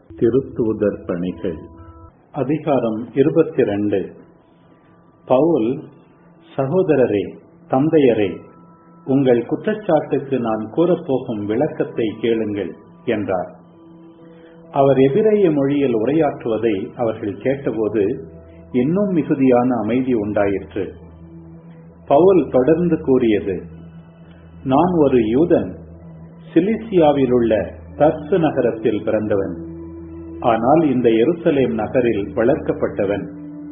திருத்தூதர் பணிகள் அதிகாரம் இருபத்தி ரெண்டு பவுல் சகோதரரே தந்தையரே உங்கள் குற்றச்சாட்டுக்கு நான் கூறப்போகும் விளக்கத்தை கேளுங்கள் என்றார் அவர் எபிரேய மொழியில் உரையாற்றுவதை அவர்கள் கேட்டபோது இன்னும் மிகுதியான அமைதி உண்டாயிற்று பவுல் தொடர்ந்து கூறியது நான் ஒரு யூதன் சிலிசியாவில் உள்ள தர்சு நகரத்தில் பிறந்தவன் ஆனால் இந்த எருசலேம் நகரில் வளர்க்கப்பட்டவன்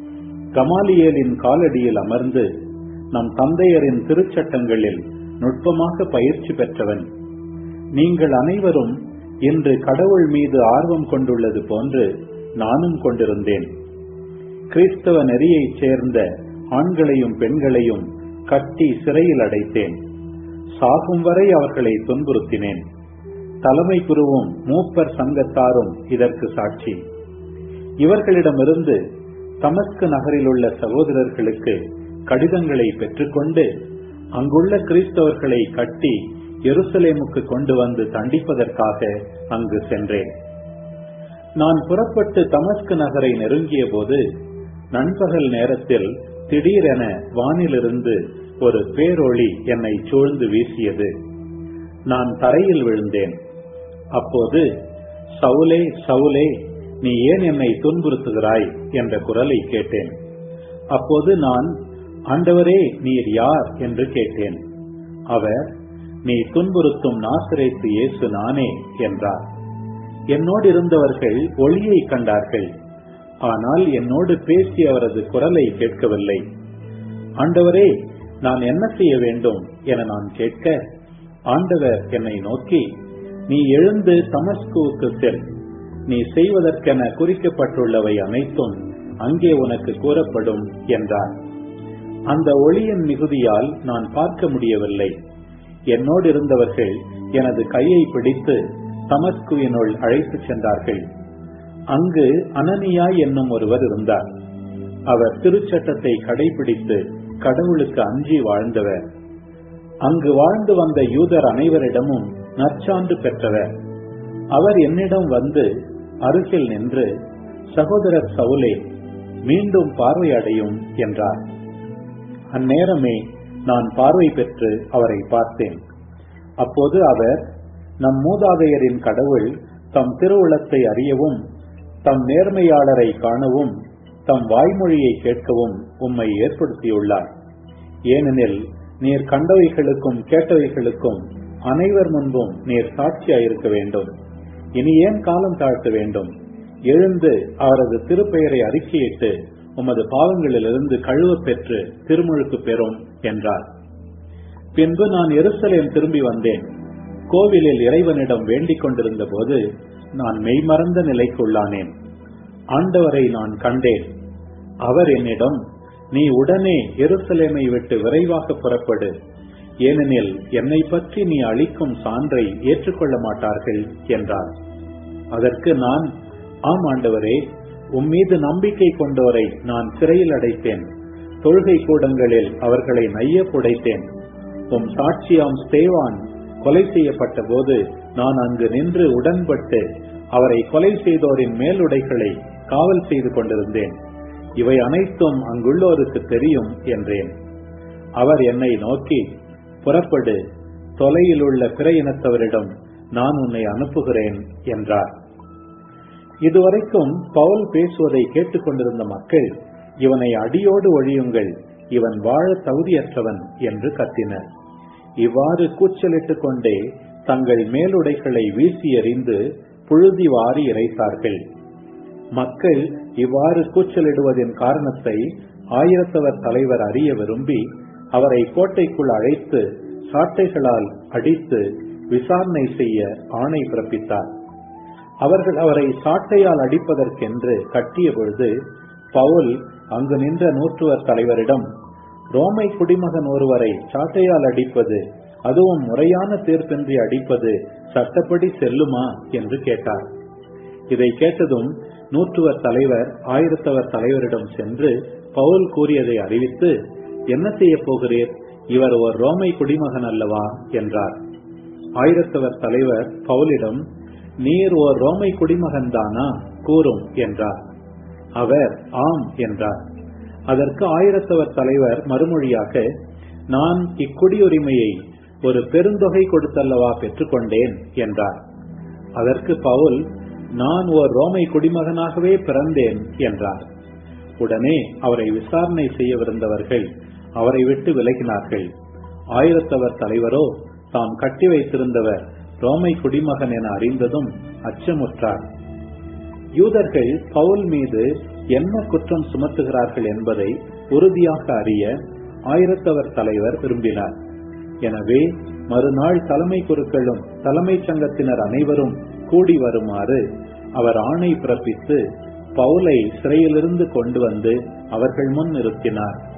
கமாலியலின் காலடியில் அமர்ந்து நம் தந்தையரின் திருச்சட்டங்களில் நுட்பமாக பயிற்சி பெற்றவன் நீங்கள் அனைவரும் இன்று கடவுள் மீது ஆர்வம் கொண்டுள்ளது போன்று நானும் கொண்டிருந்தேன் கிறிஸ்தவ நெறியைச் சேர்ந்த ஆண்களையும் பெண்களையும் கட்டி சிறையில் அடைத்தேன் சாகும் வரை அவர்களை துன்புறுத்தினேன் தலைமை குருவும் மூப்பர் சங்கத்தாரும் இதற்கு சாட்சி இவர்களிடமிருந்து தமஸ்கு நகரில் உள்ள சகோதரர்களுக்கு கடிதங்களை பெற்றுக்கொண்டு அங்குள்ள கிறிஸ்தவர்களை கட்டி எருசலேமுக்கு கொண்டு வந்து தண்டிப்பதற்காக அங்கு சென்றேன் நான் புறப்பட்டு தமஸ்கு நகரை நெருங்கிய போது நண்பகல் நேரத்தில் திடீரென வானிலிருந்து ஒரு பேரொளி என்னை சூழ்ந்து வீசியது நான் தரையில் விழுந்தேன் அப்போது சவுலே சவுலே நீ ஏன் என்னை துன்புறுத்துகிறாய் என்ற குரலை கேட்டேன் அப்போது நான் ஆண்டவரே நீர் யார் என்று கேட்டேன் அவர் நீ துன்புறுத்தும் நாசிரைத்து இயேசு நானே என்றார் என்னோடு இருந்தவர்கள் ஒளியை கண்டார்கள் ஆனால் என்னோடு பேசி அவரது குரலை கேட்கவில்லை ஆண்டவரே நான் என்ன செய்ய வேண்டும் என நான் கேட்க ஆண்டவர் என்னை நோக்கி நீ எழுந்து தமஸ்குவுக்கு செல் நீ செய்வதற்கென குறிக்கப்பட்டுள்ளவை அனைத்தும் அங்கே உனக்கு கூறப்படும் என்றார் அந்த ஒளியின் மிகுதியால் நான் பார்க்க முடியவில்லை என்னோடு இருந்தவர்கள் எனது கையை பிடித்து தமஸ்குவினுள் அழைத்துச் சென்றார்கள் அங்கு அனனியா என்னும் ஒருவர் இருந்தார் அவர் திருச்சட்டத்தை கடைபிடித்து கடவுளுக்கு அஞ்சி வாழ்ந்தவர் அங்கு வாழ்ந்து வந்த யூதர் அனைவரிடமும் நற்சான்று பெற்றவர் அவர் என்னிடம் வந்து அருகில் நின்று சகோதரர் சவுலே மீண்டும் பார்வையடையும் என்றார் அந்நேரமே நான் பார்வை பெற்று அவரை பார்த்தேன் அப்போது அவர் நம் மூதாதையரின் கடவுள் தம் திருவுளத்தை அறியவும் தம் நேர்மையாளரை காணவும் தம் வாய்மொழியை கேட்கவும் உம்மை ஏற்படுத்தியுள்ளார் ஏனெனில் நீர் கண்டவைகளுக்கும் கேட்டவைகளுக்கும் அனைவர் முன்பும் நீர் சாட்சியாயிருக்க வேண்டும் இனி ஏன் காலம் தாழ்த்த வேண்டும் எழுந்து அவரது திருப்பெயரை அறிக்கையிட்டு உமது பாவங்களிலிருந்து கழுவ பெற்று திருமுழுக்கு பெறும் என்றார் பின்பு நான் எருசலேம் திரும்பி வந்தேன் கோவிலில் இறைவனிடம் வேண்டிக் கொண்டிருந்த போது நான் மெய்மறந்த நிலைக்குள்ளானேன் ஆண்டவரை நான் கண்டேன் அவர் என்னிடம் நீ உடனே எருசலேமை விட்டு விரைவாக புறப்படு ஏனெனில் என்னை பற்றி நீ அளிக்கும் சான்றை ஏற்றுக்கொள்ள மாட்டார்கள் என்றார் அதற்கு நான் ஆம் ஆண்டவரே உம்மீது நம்பிக்கை கொண்டோரை நான் சிறையில் அடைத்தேன் தொழுகை கூடங்களில் அவர்களை நைய புடைத்தேன் உம் சாட்சியாம் ஸ்தேவான் கொலை செய்யப்பட்ட போது நான் அங்கு நின்று உடன்பட்டு அவரை கொலை செய்தோரின் மேலுடைகளை காவல் செய்து கொண்டிருந்தேன் இவை அனைத்தும் அங்குள்ளோருக்கு தெரியும் என்றேன் அவர் என்னை நோக்கி புறப்படு தொலையில் உள்ள பிற இனத்தவரிடம் நான் உன்னை அனுப்புகிறேன் என்றார் இதுவரைக்கும் பவுல் பேசுவதை கேட்டுக்கொண்டிருந்த மக்கள் இவனை அடியோடு ஒழியுங்கள் இவன் வாழ தகுதியற்றவன் என்று கத்தினர் இவ்வாறு கூச்சலிட்டுக் கொண்டே தங்கள் மேலுடைகளை வீசி எறிந்து புழுதி வாரி இறைத்தார்கள் மக்கள் இவ்வாறு கூச்சலிடுவதின் காரணத்தை ஆயிரத்தவர் தலைவர் அறிய விரும்பி அவரை கோட்டைக்குள் அழைத்து சாட்டைகளால் அடித்து விசாரணை செய்ய ஆணை பிறப்பித்தார் அவர்கள் அவரை சாட்டையால் அடிப்பதற்கென்று கட்டிய பொழுது பவுல் அங்கு நின்ற நூற்றுவர் தலைவரிடம் ரோமை குடிமகன் ஒருவரை சாட்டையால் அடிப்பது அதுவும் முறையான தீர்ப்பின்றி அடிப்பது சட்டப்படி செல்லுமா என்று கேட்டார் இதை கேட்டதும் நூற்றுவர் தலைவர் ஆயிரத்தவர் தலைவரிடம் சென்று பவுல் கூறியதை அறிவித்து என்ன செய்ய போகிறீர் இவர் ஒரு ரோமை குடிமகன் அல்லவா என்றார் ஆயிரத்தவர் தலைவர் பவுலிடம் நீர் ஓர் ரோமை குடிமகன்தானா கூறும் என்றார் அவர் ஆம் என்றார் அதற்கு ஆயிரத்தவர் தலைவர் மறுமொழியாக நான் இக்குடியுரிமையை ஒரு பெருந்தொகை கொடுத்தல்லவா பெற்றுக்கொண்டேன் என்றார் அதற்கு பவுல் நான் ஓர் ரோமை குடிமகனாகவே பிறந்தேன் என்றார் உடனே அவரை விசாரணை செய்யவிருந்தவர்கள் அவரை விட்டு விலகினார்கள் ஆயிரத்தவர் தலைவரோ தாம் கட்டி வைத்திருந்தவர் ரோமை குடிமகன் என அறிந்ததும் அச்சமுற்றார் யூதர்கள் பவுல் மீது என்ன குற்றம் சுமத்துகிறார்கள் என்பதை உறுதியாக அறிய ஆயிரத்தவர் தலைவர் விரும்பினார் எனவே மறுநாள் தலைமை குருக்களும் தலைமைச் சங்கத்தினர் அனைவரும் கூடி வருமாறு அவர் ஆணை பிறப்பித்து பவுலை சிறையிலிருந்து கொண்டு வந்து அவர்கள் முன் நிறுத்தினார்